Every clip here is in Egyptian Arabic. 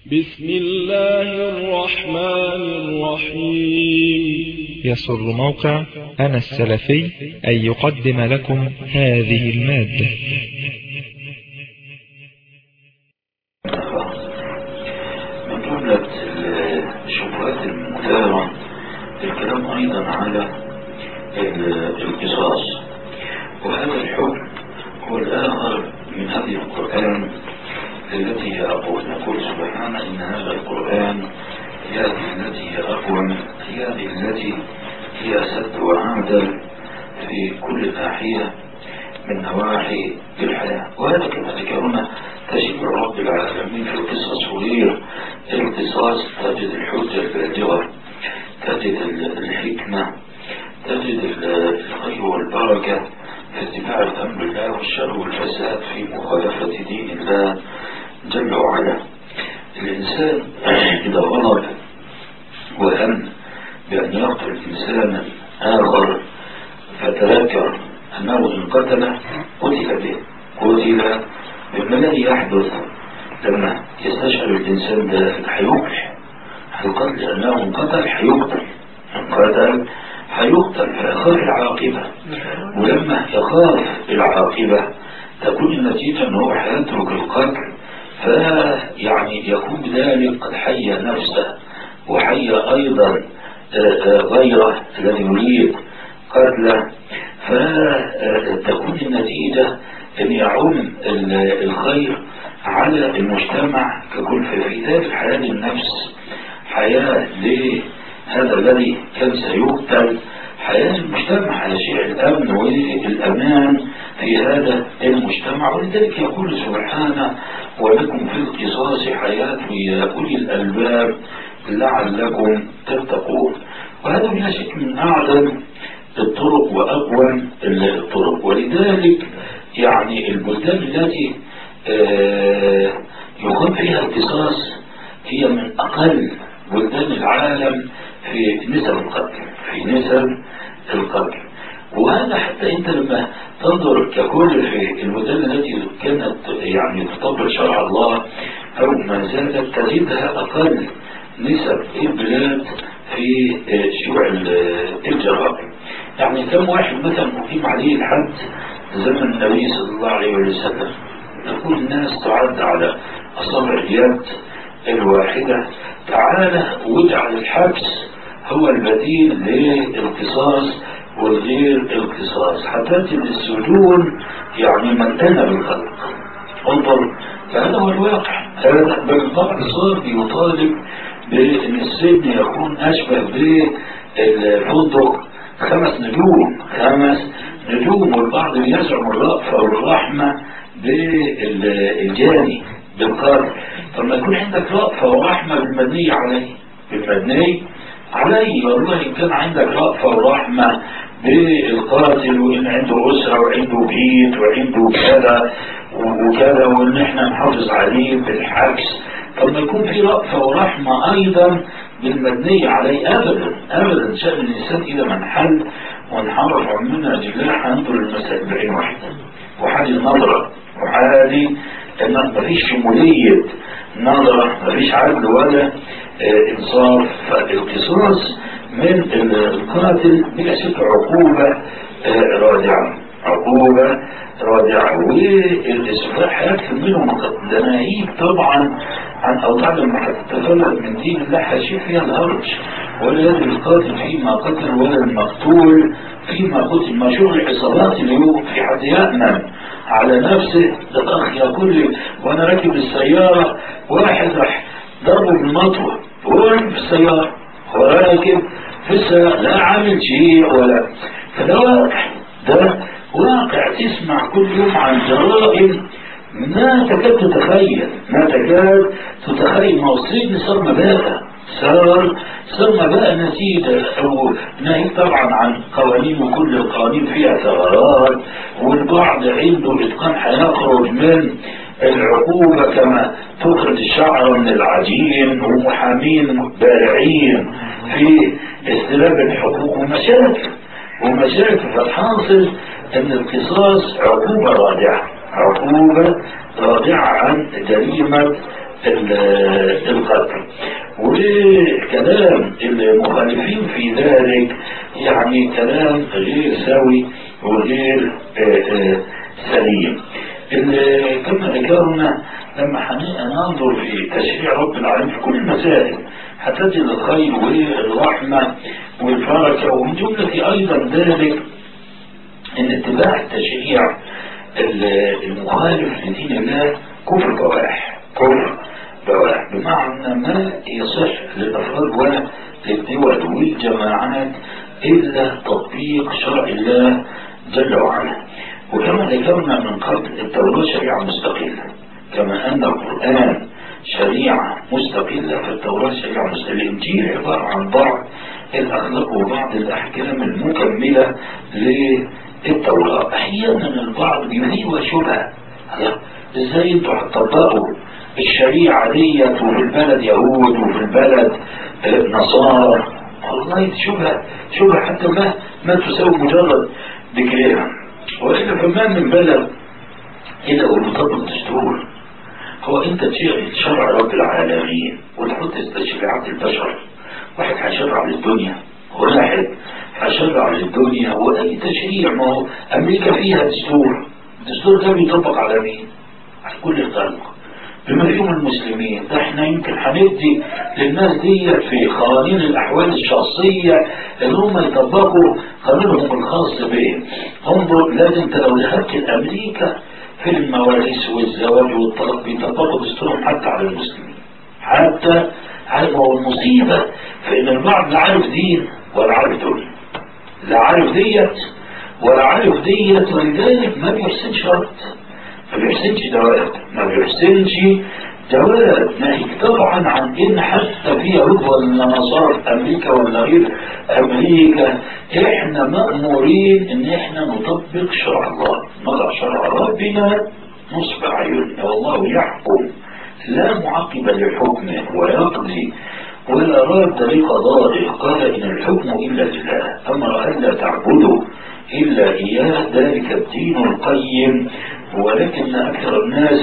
بسم الله الرحمن الرحيم يسر موقع أنا السلفي أن يقدم لكم هذه المادة من جملة الشبهات المثارة الكلام أيضا على القصاص وهذا الحكم هو الآخر من هذه القرآن التي هي أقوى نقول سبحانه إن هذا القرآن هي هذه التي هي أقوى هي هذه التي هي أسد وأعدل في كل ناحية من نواحي الحياة وهذا كما ذكرنا تجد رب العالمين في القصص وهي القصاص تجد الحجة البالغة تجد الحكمة تجد الخير والبركة في اتباع أمر الله والشر والفساد في مخالفة دين الله جل وعلا الإنسان إذا غلط وهم بأن يقتل إنسانا آخر فتذكر أنه إن قتل قتل به قتل مما الذي يحدث لما يستشعر الإنسان ده هيقتل هيقتل لأنه إن قتل هيقتل إن قتل هيقتل فيخاف العاقبة ولما يخاف العاقبة تكون النتيجة أنه هيترك القتل فيعني يكون بذلك قد حي نفسه وحي أيضا غيره الذي يريد قتله فتكون النتيجة أن يعم الخير على المجتمع ككل في ذلك حياة النفس حياة لهذا الذي كان سيقتل حياة المجتمع يشيع الأمن والأمان في هذا المجتمع ولذلك يقول سبحانه ولكم في القصاص حياة يا أولي الألباب لعلكم تتقون وهذا بلا شك من أعظم الطرق وأقوى الطرق ولذلك يعني البلدان التي آه يقام فيها القصاص هي من أقل بلدان العالم في نسب القتل في نسب القتل وهذا حتى انت لما تنظر ككل في البلدان التي كانت يعني تطبق شرع الله او ما زالت تجدها اقل نسب البلاد في شيوع الجرائم يعني كم واحد مثلا أقيم عليه الحد زمن النبي صلى الله عليه وسلم تقول الناس تعد على أصابع اليد الواحدة تعالى واجعل الحبس هو البديل للقصاص والغير القصاص حتى السجون يعني ملتنة بالخلق انظر فهذا هو الواقع هذا بل البعض صار يطالب بأن السجن يكون أشبه بالفندق خمس نجوم خمس نجوم والبعض يزعم الرأفة والرحمة بالجاني بالقاتل فلما يكون عندك رأفة ورحمة بالمبني عليه بالمبني عليه والله إن كان عندك رأفة ورحمة بالقاتل وإن عنده أسرة وعنده بيت وعنده كذا وكذا وإن إحنا نحافظ عليه بالحبس فلما يكون في رأفة ورحمة أيضا بالمبني عليه أبدا أبدا شأن الإنسان إذا ما انحل وانحرف عن منهج الله هينظر المسائل بعين واحدة وحالي نظرة وحالي إن مفيش شمولية نظرة مفيش عدل ولا اه إنصاف فالقصاص من القاتل بلا شك عقوبة اه رادعة عقوبة رادعة والسفاح هيكفي منهم دناهيب طبعا عن أوضاع لما هتتفلت من دين الله هيشيل فيها الهرج ولا يدري القاتل فيما قتل ولا المقتول فيما قتل ما شغل العصابات اليوم في حد يأمن على نفسه ده أخ يقول لي وأنا راكب السيارة واحد راح ضربه بالمطوة وهو راكب في السيارة هو راكب في السيارة لا عامل شيء ولا فده واقع ده واقع تسمع كل يوم عن جرائم ما تكاد تتخيل ما تكاد تتخيل ما الصيد صار مبالغ صار صار مبالغ نتيجة أو ناهيك طبعا عن قوانين وكل القوانين فيها ثغرات والبعض عنده إتقان هيخرج من العقوبة كما تخرج الشعر من العجين ومحامين بارعين في استلاب الحقوق ومشاكل ومشاكل فالحاصل أن القصاص عقوبة رادعة عقوبة رادعة عن جريمة القتل وكلام المخالفين في ذلك يعني كلام غير سوي وغير سليم كما ذكرنا لما ننظر في تشريع رب العالمين في كل المسائل هتجد الخير والرحمة والبركة ومن جملة أيضا ذلك أن اتباع التشريع المخالف لدين الله كفر بواح كفر بواح بمعنى ما يصح للأفراد ولا للدول والجماعات إلا تطبيق شرع الله جل وعلا وكما ذكرنا من قبل التوراة شريعة مستقلة كما أن القرآن شريعة مستقلة فالتوراة شريعة مستقلة الإنجيل عبارة عن بعض الأخلاق وبعض الأحكام المكملة للتوراة أحيانا البعض بيبني شبهة ازاي انتوا هتطبقوا الشريعة ديت وفي البلد يهود وفي البلد نصارى والله شبهة شبهة حتى ما ما تساوي مجرد ذكرها وإلا فما من بلد إلا ومطبق دستور هو انت تشيل شرع رب العالمين وتحط تشريعات البشر واحد هيشرع للدنيا واحد هيشرع للدنيا واي تشريع ما هو امريكا فيها دستور الدستور ده بيطبق على مين؟ على كل الخلق بما فيهم المسلمين ده احنا يمكن هندي للناس دي في قوانين الاحوال الشخصيه ان هم يطبقوا قانونهم الخاص بهم انظر لازم انت لو ذهبت لامريكا في المواريث والزواج والطلاق بيطبقوا دستورهم حتى على المسلمين حتى على هو المصيبة في ان البعض لا عارف دين ولا عارف دنيا لا عارف ديت ولا عارف ديت ولذلك ما بيحسنش رد ما بيحسنش دواب ما بيحسنش دواب ناهيك طبعا عن ان حتى في يهود ولا نصارى في امريكا ولا غير امريكا احنا مأمورين ان احنا نطبق شرع الله نضع شرع ربنا نصب عيوننا والله يحكم لا معقب لحكمه ويقضي ولا راد لقضائه قال ان الحكم الا لله امر الا تعبدوا الا اياه ذلك الدين القيم ولكن اكثر الناس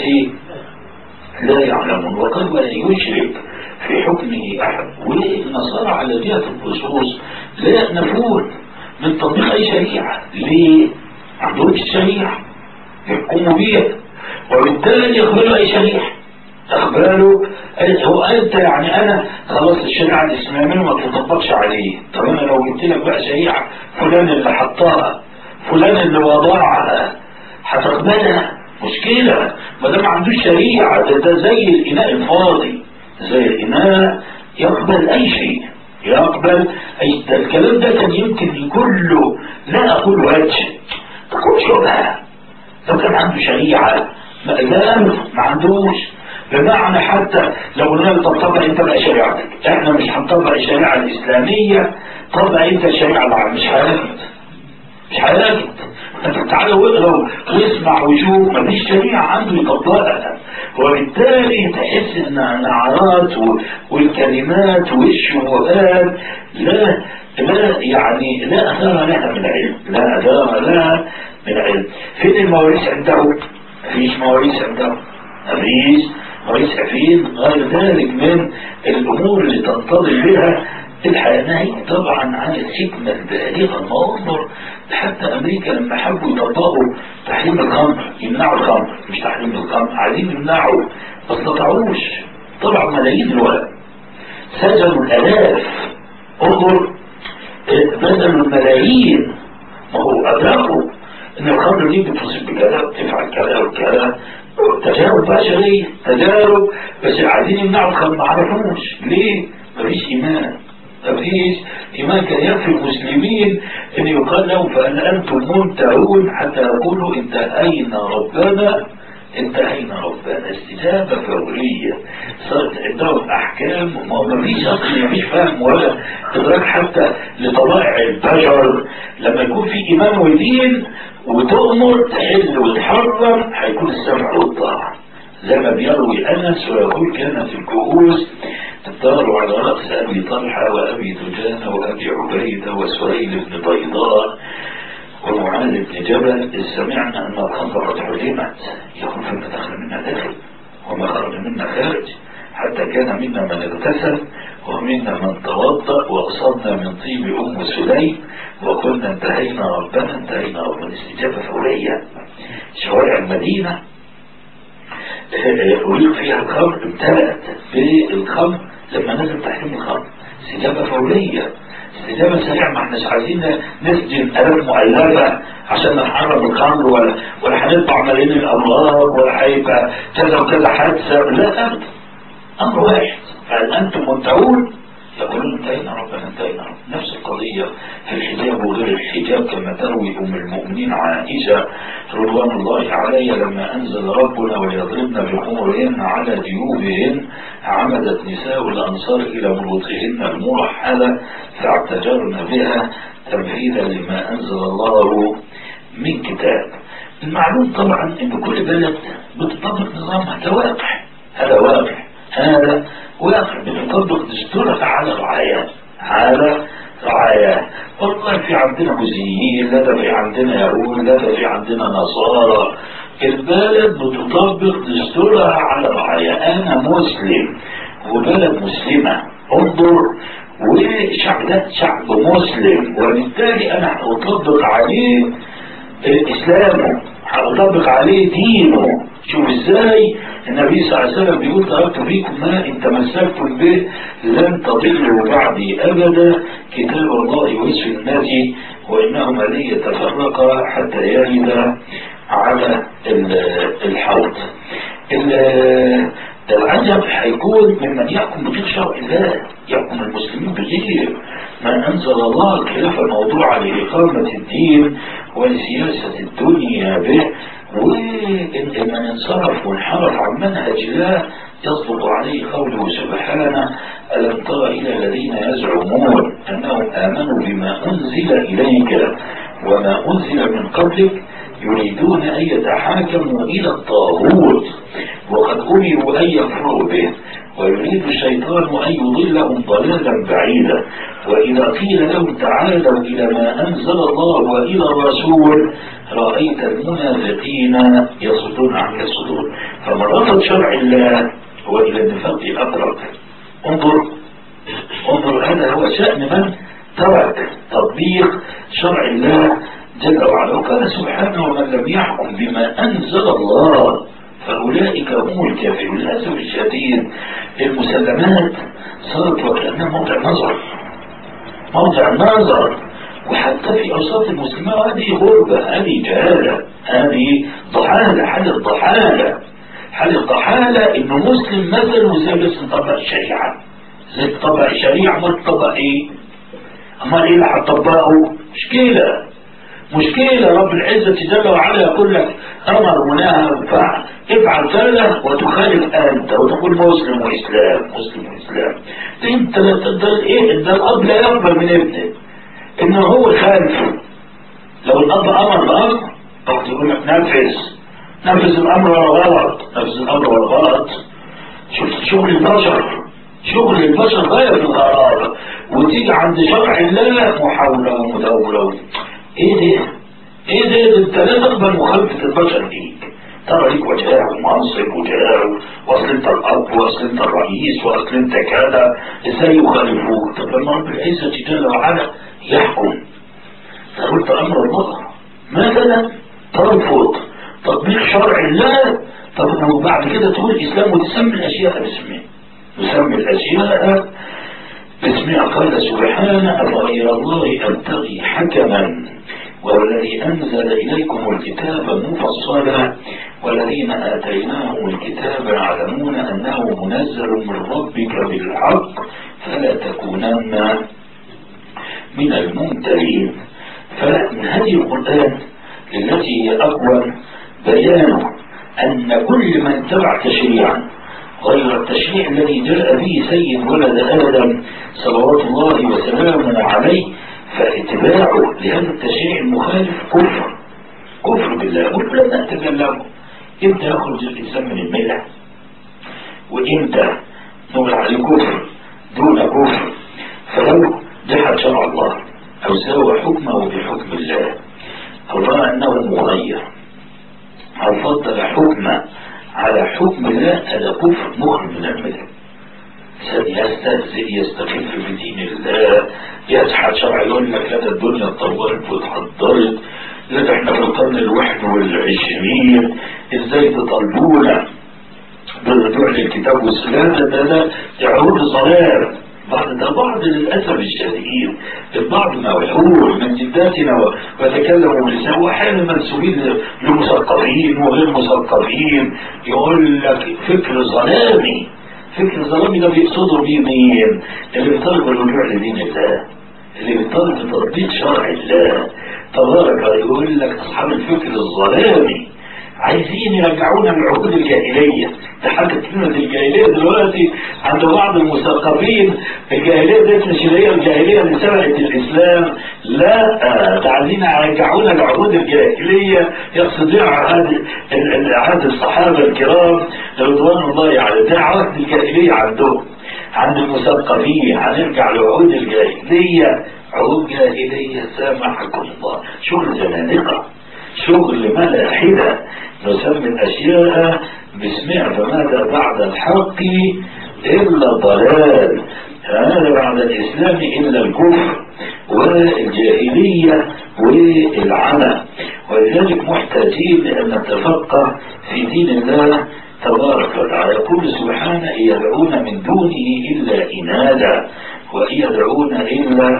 لا يعلمون وقال ولا يشرك في حكمه احد والنصارى على جهه الخصوص لا يأنفون من تطبيق اي شريعه ليه؟ ما عندهمش شريعه يحكموا بيها وبالتالي يقبلوا اي شريعه اقباله هو انت يعني انا خلاص الشريعه الاسلاميه ما تطبقش عليه طب انا لو جبت لك بقى شريعه فلان اللي حطها فلان اللي وضعها هتقبلها مشكله ما دام ما عندوش شريعه ده, ده زي الاناء الفاضي زي الاناء يقبل اي شيء يقبل أي ده الكلام ده كان يمكن يكون له لا أقول وجه تكون شبهة لو كان عنده شريعة ما لا ما عندوش بمعنى حتى لو قلنا له طب طبع انت بقى شريعتك احنا مش هنطبق الشريعة الإسلامية طبع انت الشريعة العامة مش هياخد مش هياخد انت تعالى واقرا واسمع وشوف مفيش شريعة عنده يطبقها وبالتالي تحس ان النعرات والكلمات والشبهات لا لا يعني لا اثار لها من علم لا اثار لها من علم فين المواريث عنده؟ مفيش مواريث عنده مفيش مواريث فين غير ذلك من الامور اللي تنتظر بها الحياة ناهيك طبعا عن الحكمة البالغة المنظر حتى أمريكا لما حبوا يطبقوا تحريم الخمر يمنعوا الخمر مش تحريم الخمر عايزين يمنعوا ما استطاعوش طبعا ملايين الولد سجنوا الآلاف انظر بذلوا الملايين ما هو أدركوا إن الخمر دي بتصيب بكذا بتفعل كذا وكذا تجارب بشرية تجارب بس عايزين يمنعوا الخمر ما عرفوش ليه؟ مفيش إيمان مفيش إيمان كان يكفي المسلمين أن يقال لهم فأن أنتم منتهون حتى يقولوا انتهينا ربنا انتهينا ربنا استجابة فورية صارت عندهم أحكام ما فيش أصلا مفيش فهم ولا إدراك حتى لطبائع البشر لما يكون في إيمان ودين وتؤمر تحل وتحرم هيكون السمع والطاعة زي ما بيروي أنس ويقول كانت الكؤوس الدار على رأس أبي طلحة وأبي دجانة وأبي عبيدة وسهيل بن بيضاء ومعاذ بن جبل إذ سمعنا أن الخمر قد حرمت يقول فما دخل منا داخل وما خرج منا خارج حتى كان منا من اغتسل ومنا من توضأ وأصبنا من طيب أم سليم وكنا انتهينا ربنا انتهينا ربنا استجابة فورية شوارع المدينة أريد فيها الخمر امتلأت بالخمر لما نزل تحريم الخمر استجابة فورية استجابة سريعة ما احناش عايزين نسجن آلاف مؤلفة عشان نحرم الخمر ولا ولا هنطبع ملايين الأمراض ولا هيبقى كذا وكذا حادثة لا أبدا أمر واحد هل أنتم منتهون يقولون انتهينا ربنا انتهينا ربنا نفس القضية في الحجاب وغير الحجاب كما تروي أم المؤمنين عائشة رضوان الله عليها لما أنزل ربنا وليضربن بخمرهن على جيوبهن عمدت نساء الأنصار إلى بروطهن المرحلة فاعتجرن بها تمهيدا لما أنزل الله من كتاب المعلوم طبعا ان كل بلد بتطبق نظامها ده واقع هذا واقع هذا واقع بتطبق دستورها على رعاياه على رعاياه والله في عندنا مزيين لا ده في عندنا يهود لا ده في عندنا نصارى البلد بتطبق دستورها على رعاياه انا مسلم وبلد مسلمه انظر والشعب ده شعب مسلم وبالتالي انا هطبق عليه اسلامه هطبق عليه دينه شوف ازاي النبي صلى الله عليه وسلم بيقول تركت فيكم ما ان تمسكتم به لن تضلوا بعدي ابدا كتاب الله واسم الناس وانهما لن يتفرقا حتى يرد على الحوض العجب هيكون ممن يحكم بغير شرع الله يحكم المسلمين بغير ما انزل الله الخلافه الموضوعه لاقامه الدين ولسياسه الدنيا به وإن من انصرف وانحرف عن منهج الله يصدق عليه قوله سبحانه ألم تر إلى الذين يزعمون أنهم آمنوا بما أنزل إليك وما أنزل من قبلك يريدون أن يتحاكموا إلى الطاغوت وقد أمروا أن يكفروا به ويريد الشيطان أن يضلهم ضلالا بعيدا وإذا قيل لهم تعالوا إلى ما أنزل الله وإلى الرسول رأيت المنافقين يصدون عنك الصدور فمن رفض شرع الله هو إلى النفاق أقرب انظر انظر هذا هو شأن من ترك تطبيق شرع الله جل وعلا وقال سبحانه ومن لم يحكم بما أنزل الله فأولئك هم الكافرون للأسف الشديد المسلمات صارت وكأنها موضع نظر موضع نظر وحتى في أوساط المسلمين هذه غربة هذه جهالة هذه ضحالة حالة ضحالة حالة ضحالة إنه مسلم مثلا زي بس نطبق الشريعة زي تطبق الشريعة ما تطبق إيه؟ أما إيه اللي هتطبقه؟ مشكلة مشكلة رب العزة جل وعلا يقول لك أمر ونهى وفعل افعل كذا وتخالف أنت وتقول مسلم وإسلام مسلم وإسلام أنت ده إيه ده الأب لا يقبل من ابنه إنه هو خالف لو الأب أمر بأمر أو تقول لك نفذ نفذ الأمر ولا غلط نفذ الأمر ولا غلط شفت شغل البشر شغل البشر غاية في الغرابة وتيجي عند شرع الله محاولة ومداولة ايه ده ايه ده انت لا تقبل مخالفة البشر ليك ترى ليك وجاه ومنصب وجاه واصل انت الاب واصل انت الرئيس واصل انت كذا ازاي يخالفوك طب لما رب العزة جل وعلا يحكم قلت امر الله مثلا ترفض تطبيق شرع الله طب وبعد كده تقول الاسلام وتسمي الاشياء باسمه تسمي الاشياء باسمها قال سبحانه أفغير الله أبتغي حكما والذي أنزل إليكم الكتاب مفصلا والذين آتيناهم الكتاب يعلمون أنه منزل من ربك بالحق فلا تكونن من الممتلين فمن هذه القرآن التي هي أقوى بيان أن كل من تبع تشريعا غير التشريع الذي جاء به سيد ولد آدم صلوات الله وسلامه عليه فاتباعه لهذا التشريع المخالف كفر كفر بالله ولن نتكلم امتى يخرج الانسان من المله وامتى نقول عليه كفر دون كفر فلو جحد شرع الله او ساوى حكمه بحكم الله او راى انه مغير او فضل حكمه على حكم الله هذا كفر مخرج من المله يستهزئ يستخف بدين الله يجحد شرع يقول لك لا ده الدنيا اتطورت واتحضرت لا ده احنا في القرن الواحد والعشرين ازاي تطالبونا بالرجوع للكتاب والسنة ده ده يعود ضلال بعض ده بعض للأسف الشديد البعض موحول من جداتنا وتكلموا بلسان وأحيانا منسوبين لمثقفين وغير مثقفين يقول لك فكر ظلامي فكر ظلامي ده بيقصدوا بيه مين؟ اللي بيطالب الرجوع لدين الله اللي بيطالب بتطبيق شرع الله تبارك يقول لك أصحاب الفكر الظلامي عايزين يرجعونا للعهود الجاهلية ده حاجة كلمة الجاهلية دلوقتي عند بعض المثقفين الجاهلية دي مش اللي هي الجاهلية اللي سبقت الإسلام لا ده عايزين يرجعونا للعهود الجاهلية يقصدون عهد عهد الصحابة الكرام رضوان الله عليهم ده عهد الجاهلية عندهم عند المثقفين هنرجع لعهود الجاهلية عهود جاهلية سامحكم الله شغل زنادقة شغل ملاحدة نسمي الأشياء باسمها فماذا بعد الحق إلا ضلال هذا بعد الإسلام إلا الكفر والجاهلية والعمى ولذلك محتاجين أن نتفقه في دين الله تبارك وتعالى يقول سبحانه يدعون من دونه إلا إنادا وإن يدعون إلا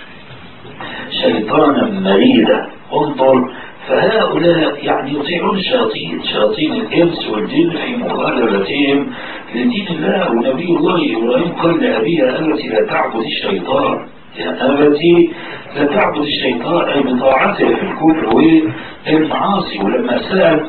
شيطانا مريدا انظر فهؤلاء يعني يطيعون الشياطين شياطين الإنس والجن في مخالفتهم لدين الله ونبي الله إبراهيم قال لأبيها أبتي لا تعبد الشيطان يا أبتي لا تعبد الشيطان أي بطاعته في الكفر والمعاصي ولما سأل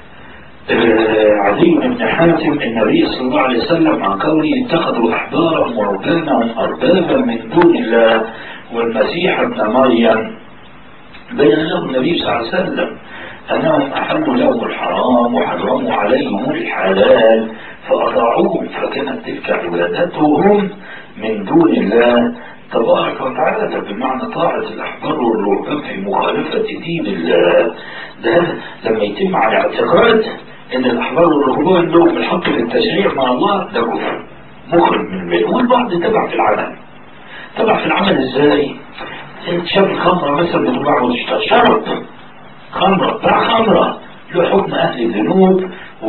عدي بن حاتم النبي صلى الله عليه وسلم عن قوله اتخذوا أحبارهم ورهبانهم أربابا من دون الله والمسيح ابن مريم بين لهم النبي صلى الله عليه وسلم أنهم أحلوا لهم الحرام وحرموا عليهم الحلال فأطاعوهم فكانت تلك عبادتهم من دون الله تبارك وتعالى بمعنى طاعة الأحبار والرهبان في مخالفة دين الله ده لما يتم على اعتقاد أن الأحبار والرهبان لهم الحق في التشريع مع الله ده كفر مخرج من البيت والبعض تبع في العمل تبع في العمل ازاي؟ شرب الخمرة مثلا بتباع وتشتري شرب خمرة باع خمرة له حكم أهل الذنوب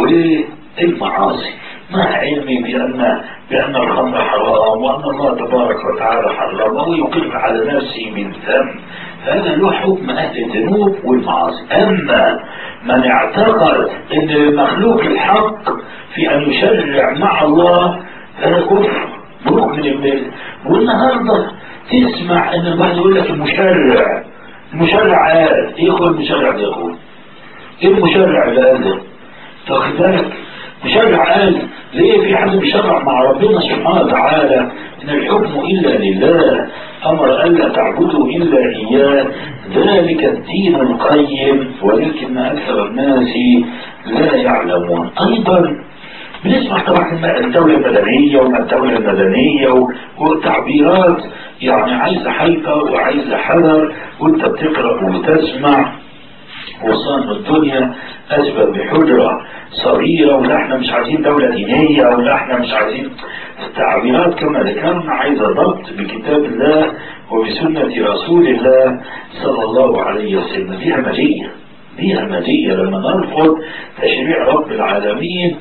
والمعاصي مع علمي بأن بأن الخمر حرام وأن الله تبارك وتعالى حرمه ويقيم على نفسه من ذنب هذا له حكم أهل الذنوب والمعاصي أما من اعتقد أن المخلوق الحق في أن يشرع مع الله هذا كفر مخرج من المله والنهارده تسمع ان الواحد يقول لك المشرع المشرع قال ايه هو المشرع ده يا اخويا؟ ايه المشرع اللي قال ده؟ تاخد بالك؟ مشرع قال ليه في حد بيشرع مع ربنا سبحانه وتعالى ان الحكم الا لله امر الا تعبدوا الا اياه ذلك الدين القيم ولكن اكثر الناس لا يعلمون ايضا بنسمع طبعا الدولة المدنية وما الدولة المدنية والتعبيرات يعني عايزة حيطة وعايزة حذر وانت بتقرأ وتسمع وصلنا الدنيا أسبب بحجرة صغيرة ولا احنا مش عايزين دولة دينية ولا احنا مش عايزين التعبيرات كما ذكرنا عايزة ضبط بكتاب الله وبسنة رسول الله صلى الله عليه وسلم دي همجية دي همجية لما نرفض تشريع رب العالمين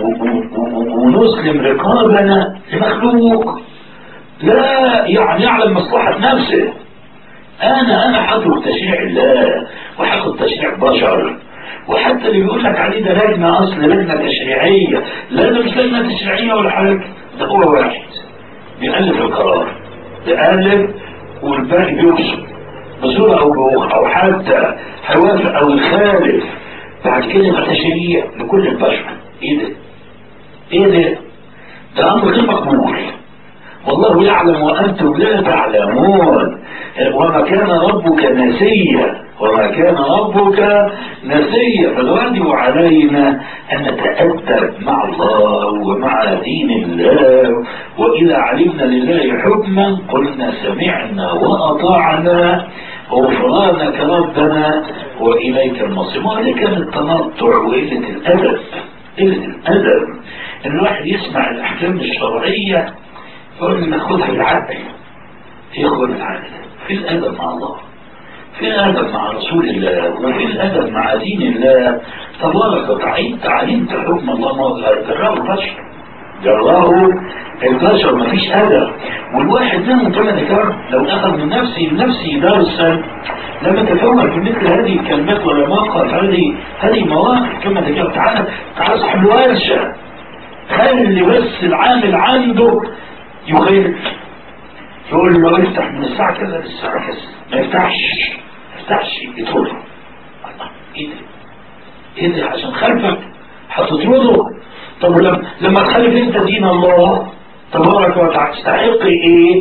ونسلم رقابنا لمخلوق لا يعني يعلم مصلحة نفسه انا انا حاطط تشريع الله وحاطط تشريع بشر وحتى اللي بيقول لك عليه ده لجنة اصل لجنة تشريعية لا ده مش لجنة تشريعية ولا حاجة ده هو واحد بيألف القرار بيألف والباقي بيرسم بصورة او بأخرى او حتى هيوافق او يخالف بعد كده يبقى تشريع لكل البشر ايه ده ايه ده ده امر غير مقبول والله يعلم وانتم لا تعلمون وما كان ربك نسيا وما كان ربك نسيا فالواجب علينا ان نتادب مع الله ومع دين الله واذا علمنا لله حكما قلنا سمعنا واطعنا غفرانك ربنا واليك المصير وهذا كان التنطع وقله الادب قله الادب ان الواحد يسمع الاحكام الشرعيه فقلنا ناخدها بالعقل ياخد بالعقل في الادب مع الله في الادب مع رسول الله وفي الادب مع دين الله تبارك وتعالى انت علمت حكم الله ما جراه البشر جراه البشر ما فيش ادب والواحد منهم كما ذكرت لو اخذ من نفسه لنفسه درسا لما تفهم في مثل هذه الكلمات ولا مواقف هذه هذه مواقف كما ذكرت تعالى تعالى صاحب الورشه خلي بس العامل عنده يخيل يقول له افتح من الساعة كذا للساعة كذا ما يفتحش ما يفتحش يطرد الله ايه ده ايه ده عشان خلفك هتطرده طب ولما لما تخالف انت دين الله تبارك وتعالى تستحق ايه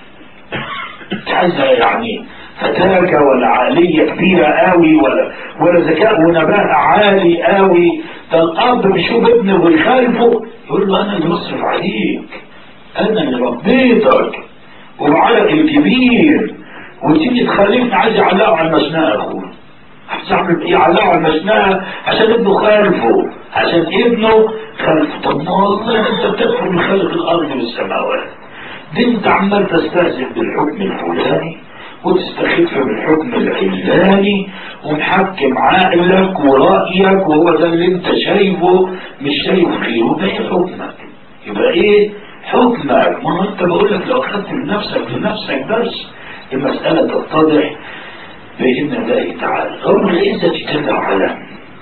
عايزة يعني فتاكة ولا عقلية كبيرة قوي ولا ولا ذكاء ونباهة عالي قوي ده الأب بيشوف ابنه ويخالفه يقول له أنا اللي بصرف عليك أنا اللي ربيتك ومعاك الكبير وتيجي تخالفني عايز يعلقه على المشنقة يا أخويا عايز يعمل إيه يعلقه على المشنقة عشان ابنه خالفه عشان ابنه خالفه طب ما والله أنت بتدخل من خلق الأرض والسماوات دي أنت عمال تستهزئ بالحكم الفلاني وتستخف بالحكم العلاني ومحكم عقلك ورأيك وهو ده اللي انت شايفه مش شايف خيره ده ايه حكمك يبقى ايه حكمك ما هو انت بقول لك لو اخذت لنفسك لنفسك درس المسألة تتضح بإذن الله تعالى رب العزة جل وعلا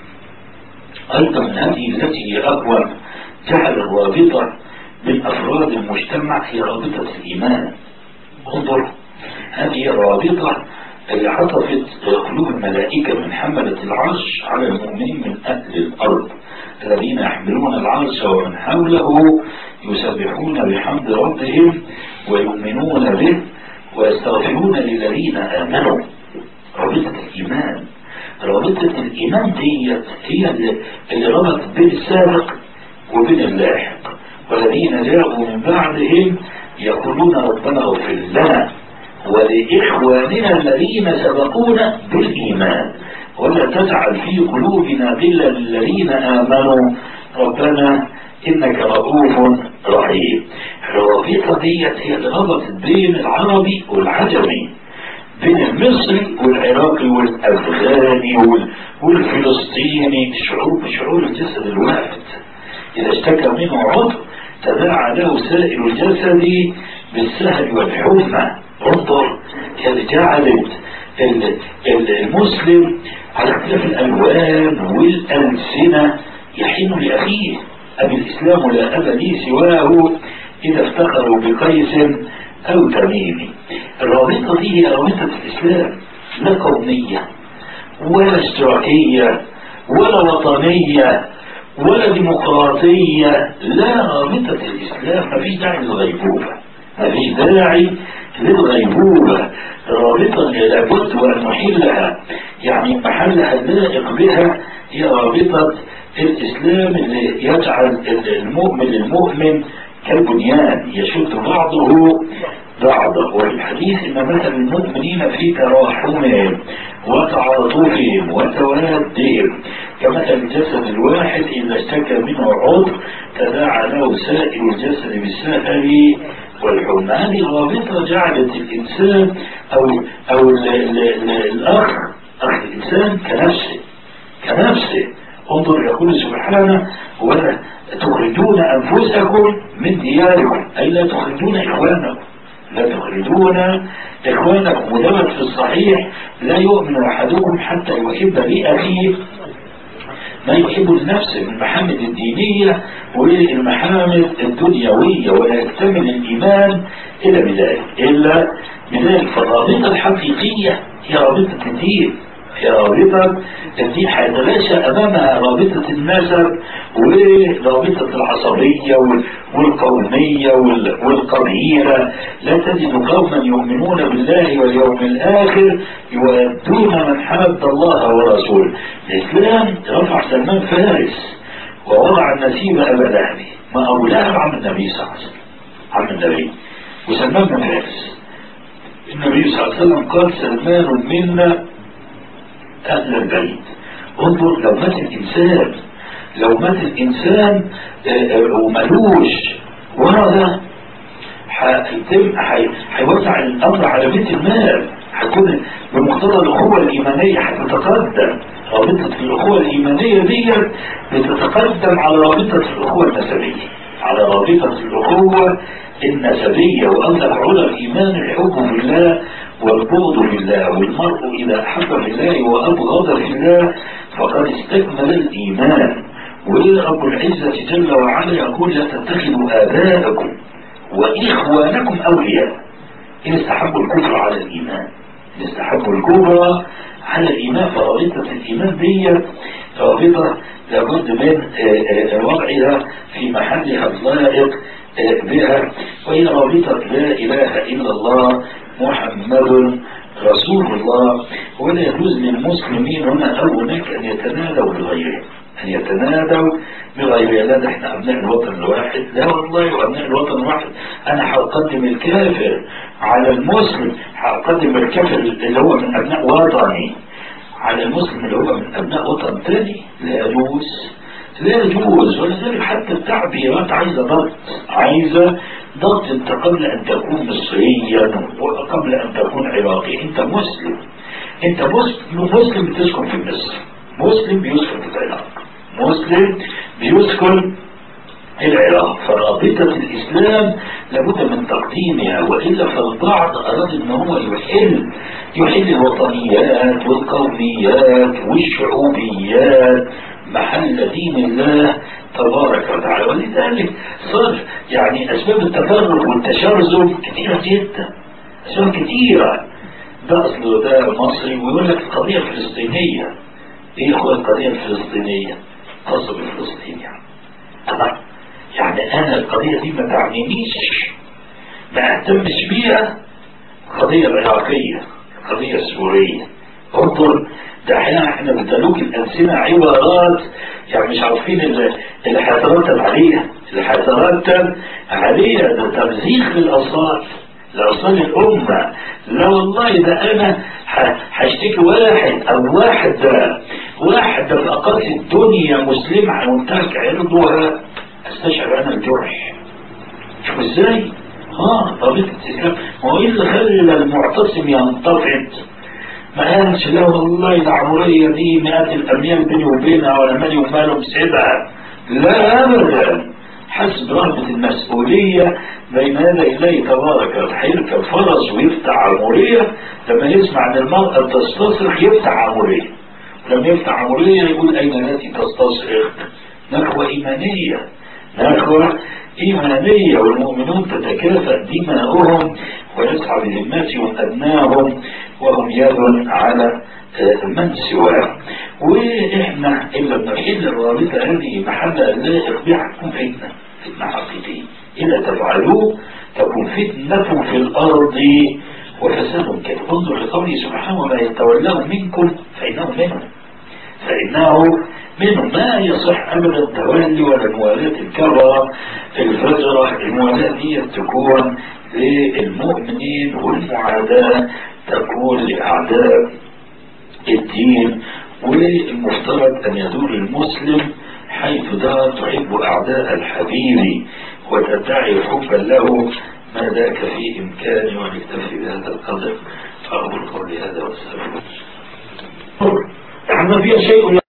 أيضا هذه التي هي أقوى جعل الرابطة من أفراد المجتمع هي رابطة الإيمان انظر هذه الرابطة اللي عطفت قلوب الملائكة من حملة العرش على المؤمنين من أهل الأرض الذين يحملون العرش ومن حوله يسبحون بحمد ربهم ويؤمنون به ويستغفرون للذين آمنوا رابطة الإيمان رابطة الإيمان ديت هي اللي, اللي ربطت بين السابق وبين اللاحق والذين جاءوا من بعدهم يقولون ربنا اغفر لنا ولإخواننا الذين سبقونا بالإيمان ولا تجعل في قلوبنا غلا للذين آمنوا ربنا إنك رؤوف رحيم الرابطة ديت هي اللي ربطت بين العربي والعجمي بين المصري والعراقي والأفغاني والفلسطيني شعور بشعور الجسد الواحد إذا اشتكى منه عضو تداعى له سائر الجسد بالسهل والحمى انظر كانت جعلت المسلم على اختلاف الالوان والالسنه يحن لاخيه ابي الاسلام لا ابا لي سواه اذا افتخروا بقيس او تميم الرابطه دي هي رابطه الاسلام لا قوميه ولا اشتراكيه ولا وطنيه ولا ديمقراطيه لا رابطه الاسلام مفيش داعي للغيبوبه مفيش داعي للغيبوبة رابطة لابد وأن نحلها يعني محلها اللائق بها هي رابطة الإسلام اللي يجعل المؤمن المؤمن كالبنيان يشد بعضه بعضا وفي الحديث ان مثل المؤمنين في تراحمهم وتعاطفهم وتوادهم كمثل الجسد الواحد اذا اشتكى منه عضو تداعى له سائر الجسد بالسهر والحمى هذه الرابطة جعلت الإنسان أو أو ال ال ال الأخ أخ الإنسان كنفسه كنفسه انظر يقول سبحانه ولا تخرجون أنفسكم من دياركم أي لا تخرجون إخوانكم لا تخرجون إخوانكم ودمت في الصحيح لا يؤمن أحدكم حتى يحب لأخيه ما يحب لنفسه من المحامد الدينية والمحامد الدنيوية ولا يكتمل الإيمان إلا بذلك إلا بذلك فالرابطة الحقيقية هي رابطة الدين هي رابطة الدين حيتلاشى أمامها رابطة النسب ورابطة العصبية والقومية والقبيلة لا تجد قوما يؤمنون بالله واليوم الآخر يؤدون من حد الله ورسوله الإسلام رفع سلمان فارس ووضع النسيب أبا لهب ما أبو لهب عم النبي صلى الله عليه وسلم عم النبي وسلمان بن فارس النبي صلى الله عليه وسلم قال سلمان منا أهل البيت انظر لو مات الإنسان لو مات الإنسان وملوش ورثة هيتم هي- هيوزع الامر على بيت المال هتكون بمقتضى الاخوه الايمانيه هتتقدم رابطه الاخوه الايمانيه دي بتتقدم على رابطه الاخوه النسبيه على رابطه الاخوه النسبيه واصدق علا الايمان الحب بالله والبغض بالله والمرء اذا احب بالله وابغض بالله فقد استكمل الايمان ورب العزه جل وعلا يقول لا تتخذوا اباءكم واخوانكم اولياء إن استحبوا الكفر على الإيمان إن استحبوا الكفر على الإيمان فرابطة الإيمان دي رابطة لابد من آه، آه، وضعها في محلها اللائق آه، بها وهي رابطة لا إله إلا الله محمد رسول الله ولا يجوز للمسلمين هنا أو هناك أن يتنادوا بغيرهم أن يتنادوا بغير لا ده احنا أبناء الوطن الواحد لا والله وأبناء الوطن الواحد أنا هقدم الكافر على المسلم هقدم الكافر اللي هو من أبناء وطني على المسلم اللي هو من أبناء وطن تاني لا يجوز لا يجوز ولذلك حتى التعبيرات عايزة ضبط عايزة ضبط انت قبل ان تكون مصريا وقبل ان تكون عراقي انت مسلم انت مسلم مسلم بتسكن في مصر مسلم بيسكن في العراق مسلم بيسكن العراق فرابطة الإسلام لابد من تقديمها وإلا فالبعض أراد أن هو يحل يحل الوطنيات والقوميات والشعوبيات محل دين الله تبارك وتعالى ولذلك صار يعني أسباب التفرق والتشرذم كثيرة جدا أسباب كثيرة ده أصله ده مصري ويقول لك القضية الفلسطينية إيه هو القضية الفلسطينية؟ خاصة بفلسطين يعني طبعا يعني انا القضية دي ما تعنينيش ما اهتمش بيها القضية العراقية القضية السورية انظر ده احيانا احنا بتلوك الألسنة عبارات يعني مش عارفين اللي اللي هيترتب عليها اللي هيترتب عليها ده تمزيق للأصال لأصال الأمة لا والله ده أنا ه- هشتكي واحد أو واحدة واحدة في أقاصي الدنيا مسلمة وانتهك عرضها استشعر أنا الجرح شوف ازاي اه طريقة الإسلام ما هو ايه اللي خلى المعتصم ينتفض ما قالش لا والله العمرية دي مئات الأميال بيني وبينها ولا مالي وماله بسعبها لا أبدا حسب رغبة المسؤولية بين يدي الله تبارك وتعالى هيركب فرس ويفتح عمورية لما يسمع ان المرأة تستصرخ يفتح عمورية لما يفتح عمورية يقول أين التي تستصرخ نخوة إيمانية نخوة إيمانية والمؤمنون تتكافأ دماؤهم ويسعى بذمتهم أبنائهم وهم يد على آه، من سواه وإحنا إلا بنحل الرابطة هذه محل اللائق بها تكون فتنة فتنة حقيقية إذا تفعلوه تكون فتنة في الأرض وفساد كبير انظر لقوله سبحانه وما يتولاه منكم فإنه منهم فإنه منه ما يصح أبدا التولي ولا الموالاة الكبرى في الفجرة الموالاة دي تكون للمؤمنين والمعاداة تكون لأعداء الدين والمفترض أن يدور المسلم حيث دار تحب أعداء الحبيب وتدعي حبا له ما ذاك في إمكاني ونكتفي بهذا القدر فأقول قولي هذا والسلام يعني ما فيها شيء